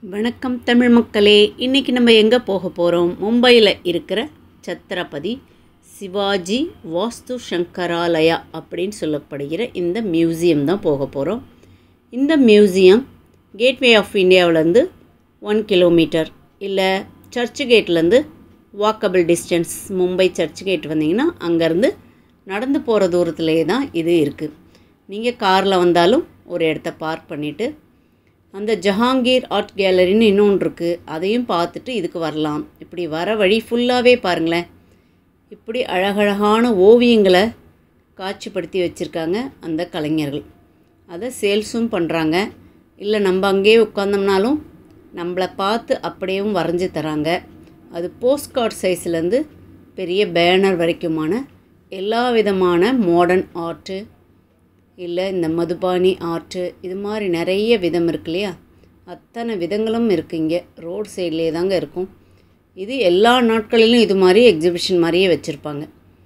வணக்கம் தமிழ் மக்களே இன்றைக்கி நம்ம எங்கே போக போகிறோம் மும்பையில் இருக்கிற சத்ரபதி சிவாஜி வாஸ்து சங்கராலயா அப்படின்னு சொல்லப்படுகிற இந்த மியூசியம் தான் போக போகிறோம் இந்த மியூசியம் கேட்வே ஆஃப் இந்தியாவிலேருந்து ஒன் கிலோமீட்டர் இல்லை சர்ச் கேட்லேருந்து walkable distance Mumbai Churchgate வந்தீங்கன்னா அங்கேருந்து நடந்து போகிற தூரத்துலேயே தான் இது இருக்குது நீங்கள் காரில் வந்தாலும் ஒரு இடத்த பார்க் பண்ணிவிட்டு அந்த ஜஹாங்கீர் ஆர்ட் கேலரின்னு இன்னொன்று இருக்குது அதையும் பார்த்துட்டு இதுக்கு வரலாம் இப்படி வர வழி ஃபுல்லாகவே பாருங்களேன் இப்படி அழகழகான ஓவியங்களை காட்சிப்படுத்தி வச்சுருக்காங்க அந்த கலைஞர்கள் அதை சேல்ஸும் பண்ணுறாங்க இல்லை நம்ம அங்கேயே உட்காந்தோம்னாலும் நம்மளை பார்த்து அப்படியேவும் வரைஞ்சி தராங்க அது போஸ்ட் கார்டு சைஸ்லேருந்து பெரிய பேனர் வரைக்குமான எல்லா விதமான மாடர்ன் ஆர்ட்டு இல்லை இந்த மதுபானி ஆர்ட்டு இது மாதிரி நிறைய விதம் இருக்கு இல்லையா அத்தனை விதங்களும் இருக்குது இங்கே ரோட் சைட்லேயே தாங்க இருக்கும் இது எல்லா நாட்களிலும் இது மாதிரி எக்ஸிபிஷன் மாதிரியே வச்சுருப்பாங்க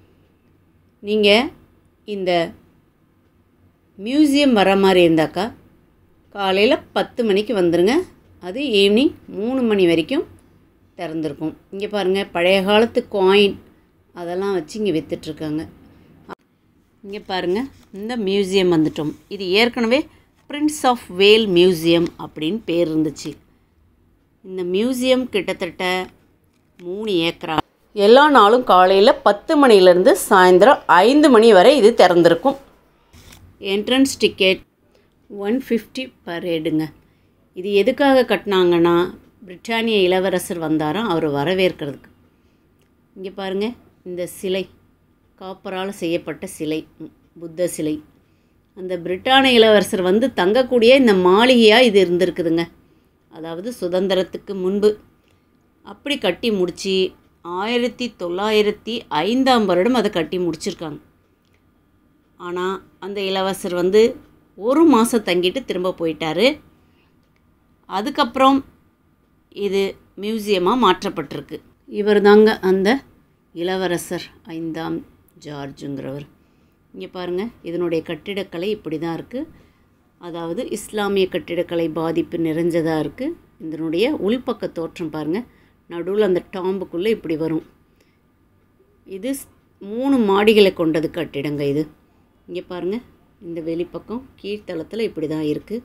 நீங்கள் இந்த மியூசியம் வர மாதிரி இருந்தாக்கா காலையில் பத்து மணிக்கு வந்துடுங்க அது ஈவினிங் மூணு மணி வரைக்கும் திறந்துருக்கும் இங்கே பாருங்கள் பழைய காலத்து காயின் அதெல்லாம் வச்சு இங்கே விற்றுட்ருக்காங்க இங்கே பாருங்கள் இந்த மியூசியம் வந்துட்டோம் இது ஏற்கனவே பிரின்ஸ் ஆஃப் வேல் மியூசியம் அப்படின்னு பேர் இருந்துச்சு இந்த மியூசியம் கிட்டத்தட்ட மூணு ஏக்கரா எல்லா நாளும் காலையில் பத்து மணிலேருந்து சாயந்தரம் ஐந்து மணி வரை இது திறந்திருக்கும் entrance ticket one fifty per ஹெடுங்க இது எதுக்காக கட்டினாங்கன்னா பிரிட்டானிய இளவரசர் வந்தாராம் அவர் வரவேற்கிறதுக்கு இங்கே பாருங்கள் இந்த சிலை காப்பரால் செய்யப்பட்ட சிலை ம், புத்த சிலை அந்த பிரிட்டானிய இளவரசர் வந்து தங்கக்கூடிய இந்த மாளிகையாக இது இருந்திருக்குதுங்க அதாவது சுதந்திரத்துக்கு முன்பு அப்படி கட்டி முடித்து ஆயிரத்தி தொள்ளாயிரத்தி ஐந்தாம் வருடம் அதை கட்டி முடிச்சிருக்காங்க ஆனால் அந்த இளவரசர் வந்து ஒரு மாதம் தங்கிட்டு திரும்ப போயிட்டாரு அதுக்கப்புறம் இது மியூசியமாக மாற்றப்பட்டிருக்கு இவர் தாங்க அந்த இளவரசர் ஐந்தாம் ஜார்ஜுங்கிறவர் இங்கே பாருங்கள் இதனுடைய கட்டிடக்கலை இப்படி தான் இருக்குது அதாவது இஸ்லாமிய கட்டிடக்கலை பாதிப்பு நிறைஞ்சதாக இருக்குது இதனுடைய உள்பக்க தோற்றம் பாருங்கள் நடுவில் அந்த டாம்புக்குள்ளே இப்படி வரும் இது ஸ்- மூணு மாடிகளை கொண்டது கட்டிடங்க இது இங்கே பாருங்கள் இந்த வெளிப்பக்கம் கீழ்த்தளத்தில் இப்படி தான் இருக்குது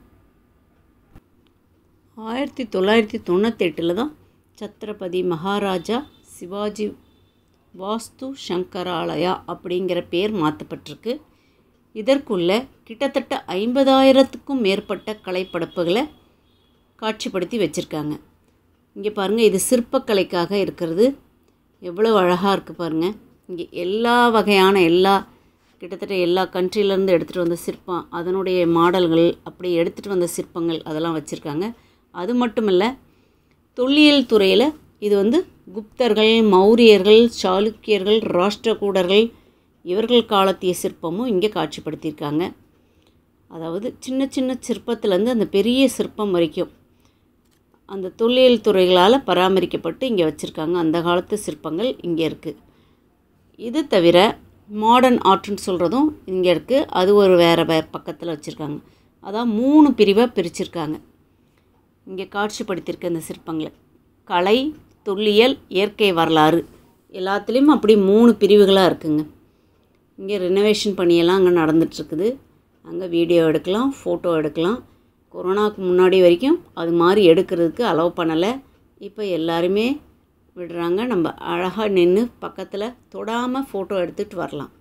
ஆயிரத்தி தொள்ளாயிரத்தி தொண்ணூத்தெட்டில் தான் சத்ரபதி மகாராஜா சிவாஜி வாஸ்து சங்கராலயா அப்படிங்கிற பேர் மாற்றப்பட்டிருக்கு இதற்குள்ள கிட்டத்தட்ட ஐம்பதாயிரத்துக்கும் மேற்பட்ட கலைப்படைப்புகளை காட்சிப்படுத்தி வச்சுருக்காங்க இங்கே பாருங்கள் இது சிற்பக்கலைக்காக இருக்கிறது எவ்வளோ அழகாக இருக்குது பாருங்கள் இங்கே எல்லா வகையான எல்லா கிட்டத்தட்ட எல்லா கண்ட்ரிலேருந்து எடுத்துகிட்டு வந்த சிற்பம் அதனுடைய மாடல்கள் அப்படி எடுத்துகிட்டு வந்த சிற்பங்கள் அதெல்லாம் வச்சுருக்காங்க அது மட்டும் இல்லை தொல்லியல் துறையில் இது வந்து குப்தர்கள் மௌரியர்கள் சாளுக்கியர்கள் ராஷ்டிரகூடர்கள் இவர்கள் காலத்திய சிற்பமும் இங்கே காட்சிப்படுத்தியிருக்காங்க அதாவது சின்ன சின்ன சிற்பத்துலேருந்து அந்த பெரிய சிற்பம் வரைக்கும் அந்த தொல்லியல் துறைகளால் பராமரிக்கப்பட்டு இங்கே வச்சுருக்காங்க அந்த காலத்து சிற்பங்கள் இங்கே இருக்குது இது தவிர மாடர்ன் ஆர்ட்னு சொல்கிறதும் இங்கே இருக்குது அது ஒரு வேறு வே பக்கத்தில் வச்சுருக்காங்க அதான் மூணு பிரிவாக பிரிச்சிருக்காங்க இங்கே காட்சிப்படுத்தியிருக்க இந்த சிற்பங்களை கலை தொல்லியல் இயற்கை வரலாறு எல்லாத்துலேயும் அப்படி மூணு பிரிவுகளாக இருக்குங்க இங்கே ரினோவேஷன் பணியெல்லாம் அங்கே நடந்துட்டுருக்குது அங்கே வீடியோ எடுக்கலாம் ஃபோட்டோ எடுக்கலாம் கொரோனாவுக்கு முன்னாடி வரைக்கும் அது மாதிரி எடுக்கிறதுக்கு அலோவ் பண்ணலை இப்போ எல்லாருமே விடுறாங்க நம்ம அழகாக நின்று பக்கத்தில் தொடாமல் ஃபோட்டோ எடுத்துகிட்டு வரலாம்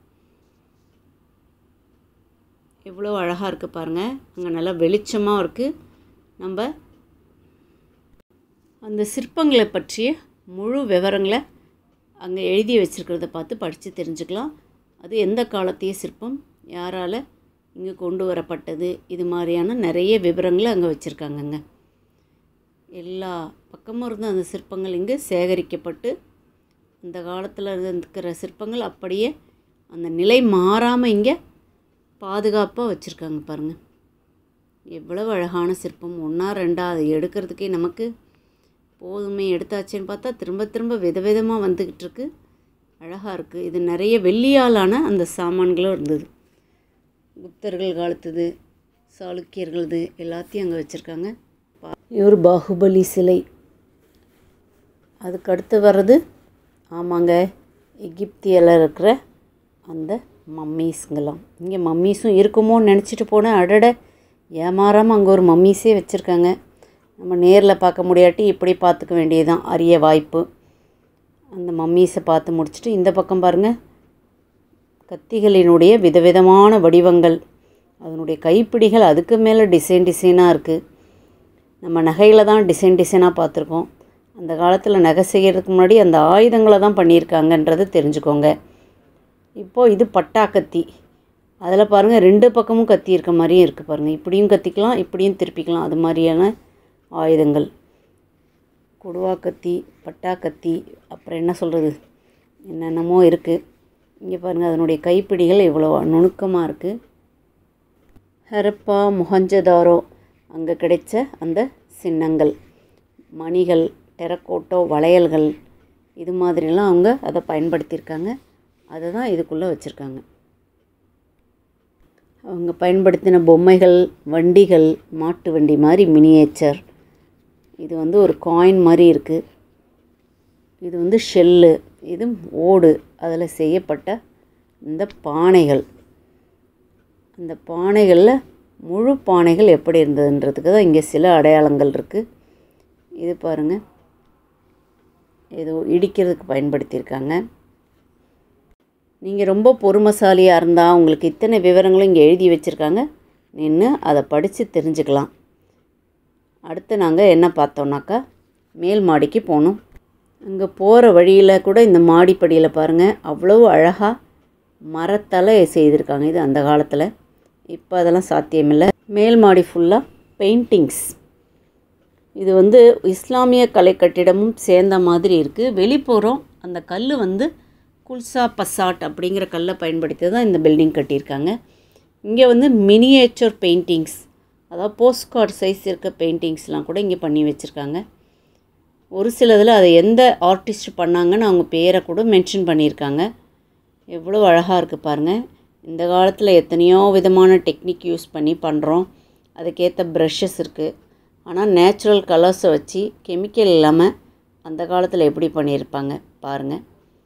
எவ்வளோ அழகாக இருக்குது பாருங்கள் அங்கே நல்லா வெளிச்சமாக இருக்குது நம்ம அந்த சிற்பங்களை பற்றிய முழு விவரங்களை அங்கே எழுதி வச்சிருக்கிறத பார்த்து படித்து தெரிஞ்சுக்கலாம் அது எந்த காலத்திய சிற்பம் யாரால் இங்கே கொண்டு வரப்பட்டது இது மாதிரியான நிறைய விவரங்களை அங்கே வச்சுருக்காங்கங்க எல்லா பக்கமும் இருந்த அந்த சிற்பங்கள் இங்கே சேகரிக்கப்பட்டு அந்த காலத்தில் இருக்கிற சிற்பங்கள் அப்படியே அந்த நிலை மாறாமல் இங்கே பாதுகாப்பாக வச்சுருக்காங்க பாருங்கள் எவ்வளவு அழகான சிற்பம் ஒன்றா ரெண்டா அதை எடுக்கிறதுக்கே நமக்கு போதுமே எடுத்தாச்சேன்னு பார்த்தா திரும்ப திரும்ப விதவிதமாக வந்துக்கிட்டு இருக்கு அழகாக இருக்குது இது நிறைய வெள்ளியாலான அந்த சாமான்களும் இருந்தது குப்தர்கள் காலத்துது சாளுக்கியர்களது எல்லாத்தையும் அங்கே வச்சுருக்காங்க பா இவர் பாகுபலி சிலை அதுக்கு அடுத்து வர்றது ஆமாங்க எகிப்தியில் இருக்கிற அந்த மம்மீஸுங்களாம் இங்கே மம்மீஸும் இருக்குமோன்னு நினச்சிட்டு போனேன் அடட ஏமாறாமல் அங்கே ஒரு மம்மீஸே வச்சுருக்காங்க நம்ம நேரில் பார்க்க முடியாட்டி இப்படி பார்த்துக்க வேண்டியதுதான் அரிய வாய்ப்பு அந்த மம்மீஸை பார்த்து முடிச்சுட்டு இந்த பக்கம் பாருங்கள் கத்திகளினுடைய விதவிதமான வடிவங்கள் அதனுடைய கைப்பிடிகள் அதுக்கு மேலே டிசைன் டிசைனாக இருக்குது நம்ம நகையில் தான் டிசைன் டிசைனாக பார்த்துருக்கோம் அந்த காலத்தில் நகை செய்கிறதுக்கு முன்னாடி அந்த ஆயுதங்களை தான் பண்ணியிருக்காங்கன்றது தெரிஞ்சுக்கோங்க இப்போது இது பட்டா கத்தி அதில் பாருங்கள் ரெண்டு பக்கமும் கத்தி இருக்க மாதிரியும் இருக்குது பாருங்கள் இப்படியும் கத்திக்கலாம் இப்படியும் திருப்பிக்கலாம் அது மாதிரியான ஆயுதங்கள் கொடுவா கத்தி பட்டா கத்தி அப்புறம் என்ன சொல்கிறது என்னென்னமோ இருக்குது இங்கே பாருங்கள் அதனுடைய கைப்பிடிகள் இவ்வளோ நுணுக்கமாக இருக்குது ஹரப்பா முகஞ்சதாரோ அங்கே கிடைச்ச அந்த சின்னங்கள் மணிகள் டெரக்கோட்டோ வளையல்கள் இது மாதிரிலாம் அவங்க அதை பயன்படுத்தியிருக்காங்க அதை தான் இதுக்குள்ளே வச்சுருக்காங்க அவங்க பயன்படுத்தின பொம்மைகள் வண்டிகள் மாட்டு வண்டி மாதிரி மினியேச்சர் இது வந்து ஒரு காயின் மாதிரி இருக்குது இது வந்து ஷெல்லு இது ஓடு அதில் செய்யப்பட்ட இந்த பானைகள் அந்த பானைகளில் முழு பானைகள் எப்படி இருந்ததுன்றதுக்கு தான் இங்கே சில அடையாளங்கள் இருக்குது இது பாருங்கள் ஏதோ இடிக்கிறதுக்கு பயன்படுத்தியிருக்காங்க நீங்கள் ரொம்ப பொறுமைசாலியாக இருந்தால் உங்களுக்கு இத்தனை விவரங்களும் இங்கே எழுதி வச்சுருக்காங்க நின்று அதை படித்து தெரிஞ்சுக்கலாம் அடுத்து நாங்கள் என்ன பார்த்தோம்னாக்கா மேல் மாடிக்கு போனோம் அங்கே போகிற வழியில் கூட இந்த மாடிப்படியில் பாருங்கள் அவ்வளோ அழகாக மரத்தால் செய்திருக்காங்க இது அந்த காலத்தில் இப்போ அதெல்லாம் சாத்தியமில்லை மேல் மாடி ஃபுல்லாக பெயிண்டிங்ஸ் இது வந்து இஸ்லாமிய கலை கட்டிடமும் சேர்ந்த மாதிரி இருக்குது வெளிப்புறம் அந்த கல் வந்து குல்சா பசாட் அப்படிங்கிற கல்லை பயன்படுத்தி தான் இந்த பில்டிங் கட்டியிருக்காங்க இங்கே வந்து மினியேச்சர் பெயிண்டிங்ஸ் அதாவது போஸ்ட் கார்டு சைஸ் இருக்க பெயிண்டிங்ஸ்லாம் கூட இங்கே பண்ணி வச்சுருக்காங்க ஒரு சிலதில் அதை எந்த ஆர்டிஸ்ட் பண்ணாங்கன்னு அவங்க பேரை கூட மென்ஷன் பண்ணியிருக்காங்க எவ்வளோ அழகாக இருக்குது பாருங்கள் இந்த காலத்தில் எத்தனையோ விதமான டெக்னிக் யூஸ் பண்ணி பண்ணுறோம் அதுக்கேற்ற ப்ரஷஸ் இருக்குது ஆனால் நேச்சுரல் கலர்ஸை வச்சு கெமிக்கல் இல்லாமல் அந்த காலத்தில் எப்படி பண்ணியிருப்பாங்க பாருங்கள்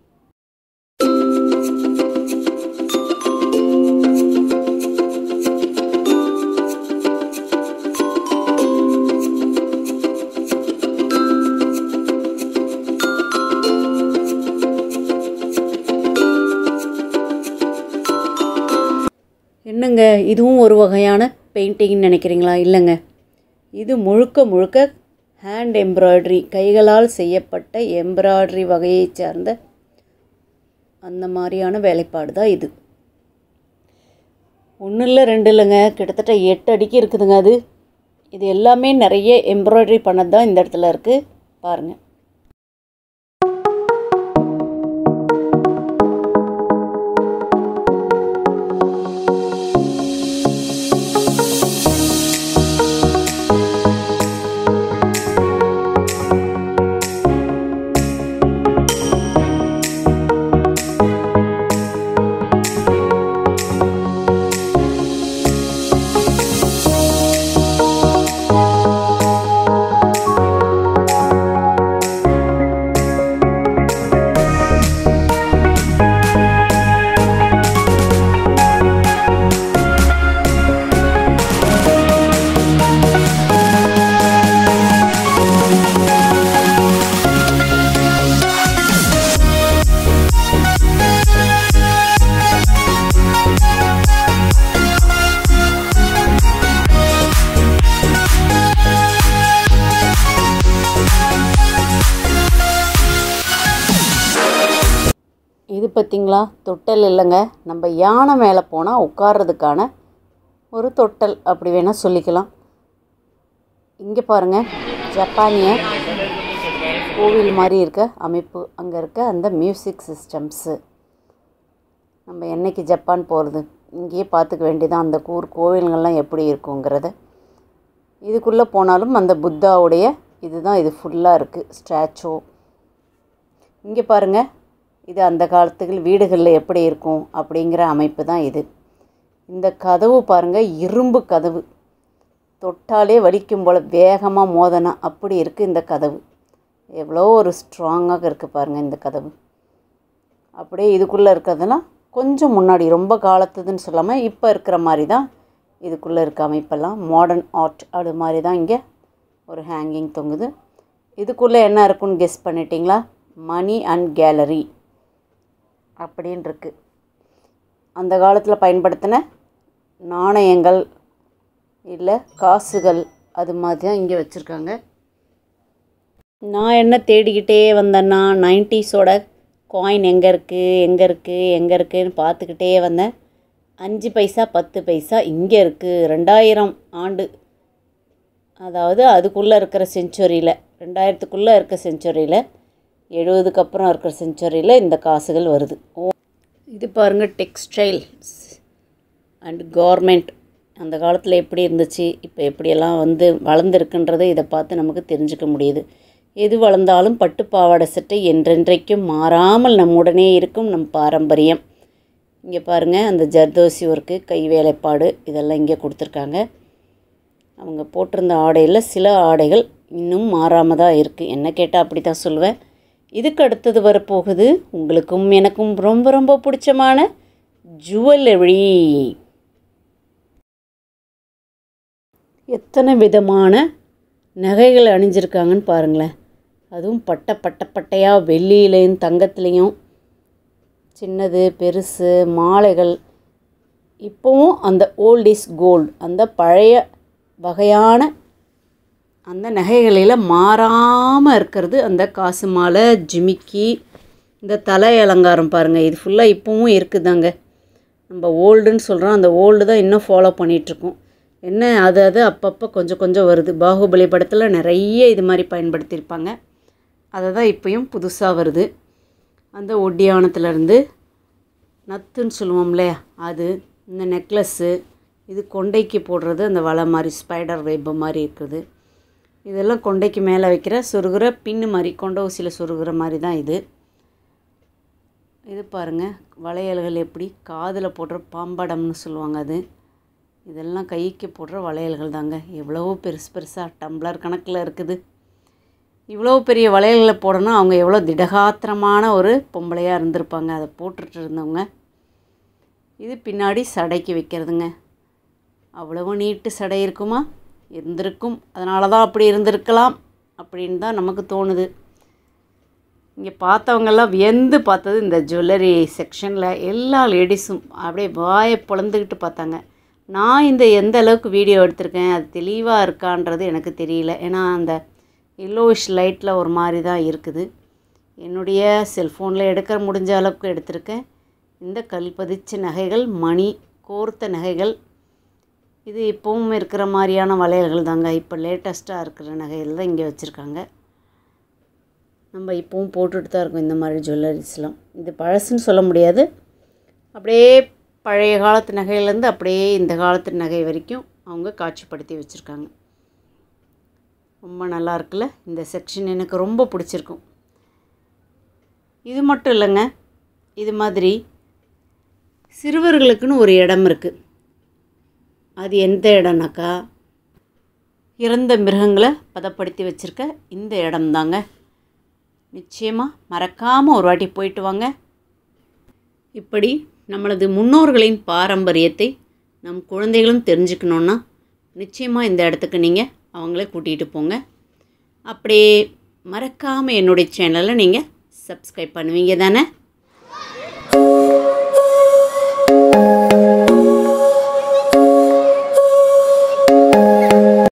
என்னங்க இதுவும் ஒரு வகையான பெயிண்டிங்னு நினைக்கிறீங்களா இல்லைங்க இது முழுக்க முழுக்க ஹேண்ட் எம்ப்ராய்டரி கைகளால் செய்யப்பட்ட எம்ப்ராய்டரி வகையைச் சார்ந்த அந்த மாதிரியான வேலைப்பாடு தான் இது ஒன்றும் இல்லை ரெண்டு இல்லைங்க கிட்டத்தட்ட எட்டு அடிக்கு இருக்குதுங்க அது இது எல்லாமே நிறைய எம்ப்ராய்டரி பண்ணது தான் இந்த இடத்துல இருக்குது பாருங்கள் இது பார்த்திங்களா தொட்டல் இல்லைங்க நம்ம யானை மேலே போனால் உட்கார்றதுக்கான ஒரு தொட்டல் அப்படி வேணால் சொல்லிக்கலாம் இங்கே பாருங்கள் ஜப்பானிய கோவில் மாதிரி இருக்க அமைப்பு அங்கே இருக்க அந்த மியூசிக் சிஸ்டம்ஸு நம்ம என்னைக்கு ஜப்பான் போகிறது இங்கேயே பார்த்துக்க வேண்டியதான் அந்த கூர் கோவில்கள்லாம் எப்படி இருக்குங்கிறத இதுக்குள்ளே போனாலும் அந்த புத்தாவுடைய இதுதான் இது ஃபுல்லாக இருக்குது ஸ்டாச்சு இங்கே பாருங்கள் இது அந்த காலத்துக்கு வீடுகளில் எப்படி இருக்கும் அப்படிங்கிற அமைப்பு தான் இது இந்த கதவு பாருங்கள் இரும்பு கதவு தொட்டாலே வலிக்கும் போல் வேகமாக மோதனா அப்படி இருக்குது இந்த கதவு எவ்வளோ ஒரு ஸ்ட்ராங்காக இருக்குது பாருங்கள் இந்த கதவு அப்படியே இதுக்குள்ளே இருக்கிறதெல்லாம் கொஞ்சம் முன்னாடி ரொம்ப காலத்துதுன்னு சொல்லாமல் இப்போ இருக்கிற மாதிரி தான் இதுக்குள்ளே இருக்க அமைப்பெல்லாம் மாடர்ன் ஆர்ட் அது மாதிரி தான் இங்கே ஒரு ஹேங்கிங் தொங்குது இதுக்குள்ளே என்ன இருக்குன்னு கெஸ் பண்ணிட்டீங்களா மணி அண்ட் கேலரி அப்படின்னு இருக்கு அந்த காலத்தில் பயன்படுத்தின நாணயங்கள் இல்லை காசுகள் அது மாதிரி தான் இங்கே வச்சுருக்காங்க நான் என்ன தேடிக்கிட்டே வந்தேன்னா நைன்டிஸோட காயின் எங்கே இருக்குது எங்கே இருக்குது எங்கே இருக்குதுன்னு பார்த்துக்கிட்டே வந்தேன் அஞ்சு பைசா பத்து பைசா இங்கே இருக்குது ரெண்டாயிரம் ஆண்டு அதாவது அதுக்குள்ளே இருக்கிற செஞ்சுரியில் ரெண்டாயிரத்துக்குள்ளே இருக்க செஞ்சுரியில் எழுபதுக்கு அப்புறம் இருக்கிற செஞ்சுரியில் இந்த காசுகள் வருது ஓ இது பாருங்கள் டெக்ஸ்டைல்ஸ் அண்ட் கார்மெண்ட் அந்த காலத்தில் எப்படி இருந்துச்சு இப்போ எப்படியெல்லாம் வந்து வளர்ந்துருக்குன்றதை இதை பார்த்து நமக்கு தெரிஞ்சுக்க முடியுது எது வளர்ந்தாலும் பட்டு பாவாடை சட்டை என்றென்றைக்கும் மாறாமல் நம்முடனே இருக்கும் நம் பாரம்பரியம் இங்கே பாருங்கள் அந்த ஜர்தோசி ஒர்க்கு கை வேலைப்பாடு இதெல்லாம் இங்கே கொடுத்துருக்காங்க அவங்க போட்டிருந்த ஆடையில் சில ஆடைகள் இன்னும் மாறாமல் தான் இருக்குது என்ன கேட்டால் அப்படி தான் சொல்லுவேன் இதுக்கு அடுத்தது வரப்போகுது உங்களுக்கும் எனக்கும் ரொம்ப ரொம்ப பிடிச்சமான ஜுவல்லரி எத்தனை விதமான நகைகள் அணிஞ்சிருக்காங்கன்னு பாருங்களேன் அதுவும் பட்டை பட்டை பட்டையாக வெள்ளியிலையும் தங்கத்துலேயும் சின்னது பெருசு மாலைகள் இப்போவும் அந்த ஓல்ட் இஸ் கோல்டு அந்த பழைய வகையான அந்த நகைகளில் மாறாமல் இருக்கிறது அந்த காசு மாலை ஜிமிக்கி இந்த தலை அலங்காரம் பாருங்கள் இது ஃபுல்லாக இப்போவும் இருக்குதாங்க நம்ம ஓல்டுன்னு சொல்கிறோம் அந்த ஓல்டு தான் இன்னும் ஃபாலோ பண்ணிகிட்ருக்கோம் என்ன அது அது அப்பப்போ கொஞ்சம் கொஞ்சம் வருது பாகுபலி படத்தில் நிறைய இது மாதிரி பயன்படுத்தியிருப்பாங்க அதை தான் இப்போயும் புதுசாக வருது அந்த ஒட்டியானத்துலேருந்து நத்துன்னு சொல்லுவோம் இல்லையா அது இந்த நெக்லஸ்ஸு இது கொண்டைக்கு போடுறது அந்த வலை மாதிரி ஸ்பைடர் வெப் மாதிரி இருக்குது இதெல்லாம் கொண்டைக்கு மேலே வைக்கிற சொருகிற பின்னு மாதிரி கொண்ட ஊசியில் சொருகிற மாதிரி தான் இது இது பாருங்கள் வளையல்கள் எப்படி காதில் போடுற பாம்படம்னு சொல்லுவாங்க அது இதெல்லாம் கைக்கு போடுற வளையல்கள் தாங்க எவ்வளவோ பெருசு பெருசாக டம்ளர் கணக்கில் இருக்குது இவ்வளோ பெரிய வளையல்களை போடணும் அவங்க எவ்வளோ திடகாத்திரமான ஒரு பொம்பளையாக இருந்திருப்பாங்க அதை போட்டுட்டு இருந்தவங்க இது பின்னாடி சடைக்கு வைக்கிறதுங்க அவ்வளவு நீட்டு சடை இருக்குமா இருந்திருக்கும் அதனால தான் அப்படி இருந்திருக்கலாம் அப்படின்னு தான் நமக்கு தோணுது இங்கே பார்த்தவங்கெல்லாம் வியந்து பார்த்தது இந்த ஜுவல்லரி செக்ஷனில் எல்லா லேடிஸும் அப்படியே வாயை பொழந்துக்கிட்டு பார்த்தாங்க நான் இந்த எந்த அளவுக்கு வீடியோ எடுத்திருக்கேன் அது தெளிவாக இருக்கான்றது எனக்கு தெரியல ஏன்னா அந்த எல்லோயிஷ் லைட்டில் ஒரு மாதிரி தான் இருக்குது என்னுடைய செல்ஃபோனில் எடுக்க முடிஞ்ச அளவுக்கு எடுத்திருக்கேன் இந்த கல் பதிச்ச நகைகள் மணி கோர்த்த நகைகள் இது இப்போவும் இருக்கிற மாதிரியான வளையல்கள் தாங்க இப்போ லேட்டஸ்ட்டாக இருக்கிற நகைகள் தான் இங்கே வச்சுருக்காங்க நம்ம இப்போவும் போட்டுட்டு தான் இருக்கோம் இந்த மாதிரி ஜுவல்லரிஸ்லாம் இது பழசுன்னு சொல்ல முடியாது அப்படியே பழைய காலத்து நகையிலேருந்து அப்படியே இந்த காலத்து நகை வரைக்கும் அவங்க காட்சிப்படுத்தி வச்சுருக்காங்க ரொம்ப நல்லா இருக்குல்ல இந்த செக்ஷன் எனக்கு ரொம்ப பிடிச்சிருக்கும் இது மட்டும் இல்லைங்க இது மாதிரி சிறுவர்களுக்குன்னு ஒரு இடம் இருக்குது அது எந்த இடம்னாக்கா இறந்த மிருகங்களை பதப்படுத்தி வச்சுருக்க இந்த இடம்தாங்க நிச்சயமாக மறக்காமல் ஒரு வாட்டி போயிட்டு வாங்க இப்படி நம்மளது முன்னோர்களின் பாரம்பரியத்தை நம் குழந்தைகளும் தெரிஞ்சுக்கணுன்னா நிச்சயமாக இந்த இடத்துக்கு நீங்கள் அவங்கள கூட்டிகிட்டு போங்க அப்படியே மறக்காமல் என்னுடைய சேனலை நீங்கள் சப்ஸ்கிரைப் பண்ணுவீங்க தானே